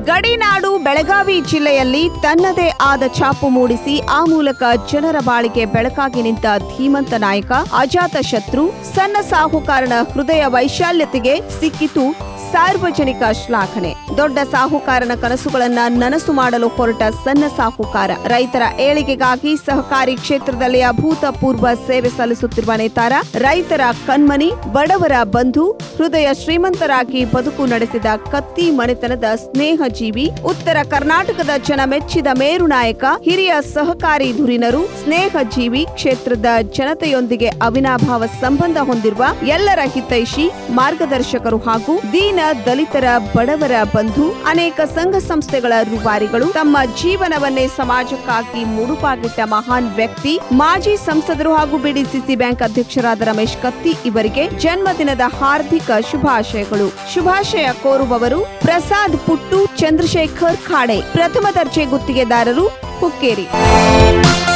ಗಡಿನಾಡು ಬೆಳಗಾವಿ ಜಿಲ್ಲೆಯಲ್ಲಿ ತನ್ನದೇ ಆದ ಛಾಪು ಮೂಡಿಸಿ ಆ ಮೂಲಕ ಜನರ ಬಾಳಿಗೆ ಬೆಳಕಾಗಿ ನಿಂತ ಧೀಮಂತ ನಾಯಕ ಅಜಾತ ಶತ್ರು ಸಣ್ಣ ಸಾಹುಕಾರನ ಹೃದಯ ವೈಶಾಲ್ಯತೆಗೆ ಸಿಕ್ಕಿತು ಸಾರ್ವಜನಿಕ ಶ್ಲಾಘನೆ ದೊಡ್ಡ ಸಾಹುಕಾರನ ಕನಸುಗಳನ್ನ ನನಸು ಮಾಡಲು ಹೊರಟ ಸಣ್ಣ ಸಾಹುಕಾರ ರೈತರ ಏಳಿಗೆಗಾಗಿ ಸಹಕಾರಿ ಕ್ಷೇತ್ರದಲ್ಲಿ ಅಭೂತಪೂರ್ವ ಸೇವೆ ಸಲ್ಲಿಸುತ್ತಿರುವ ನೇತಾರ ರೈತರ ಕಣ್ಮನಿ ಬಡವರ ಬಂಧು ಹೃದಯ ಶ್ರೀಮಂತರಾಗಿ ಬದುಕು ನಡೆಸಿದ ಕತ್ತಿ ಮನೆತನದ ಸ್ನೇಹ ಜೀವಿ ಉತ್ತರ ಕರ್ನಾಟಕದ ಜನ ಮೆಚ್ಚಿದ ಮೇರು ನಾಯಕ ಹಿರಿಯ ಸಹಕಾರಿ ಧುರೀಣರು ಸ್ನೇಹ ಜೀವಿ ಕ್ಷೇತ್ರದ ಜನತೆಯೊಂದಿಗೆ ಅವಿನಾಭಾವ ಸಂಬಂಧ ಹೊಂದಿರುವ ಎಲ್ಲರ ಹಿತೈಷಿ ಮಾರ್ಗದರ್ಶಕರು ಹಾಗೂ ದೀನ ದಲಿತರ ಬಡವರ ಬಂಧು ಅನೇಕ ಸಂಘ ಸಂಸ್ಥೆಗಳ ರೂವಾರಿಗಳು ತಮ್ಮ ಜೀವನವನ್ನೇ ಸಮಾಜಕ್ಕಾಗಿ ಮುಡುಪಾಗಿಟ್ಟ ಮಹಾನ್ ವ್ಯಕ್ತಿ ಮಾಜಿ ಸಂಸದರು ಹಾಗೂ ಬಿಡಿಸಿಸಿ ಬ್ಯಾಂಕ್ ಅಧ್ಯಕ್ಷರಾದ ರಮೇಶ್ ಕತ್ತಿ ಇವರಿಗೆ ಜನ್ಮದಿನದ ಹಾರ್ದಿಕ ಶುಭಾಶಯಗಳು ಶುಭಾಶಯ ಕೋರುವವರು ಪ್ರಸಾದ್ ಪುಟ್ಟು ಚಂದ್ರಶೇಖರ್ ಖಾಡೆ ಪ್ರಥಮ ದರ್ಜೆ ಗುತ್ತಿಗೆದಾರರು ಹುಕ್ಕೇರಿ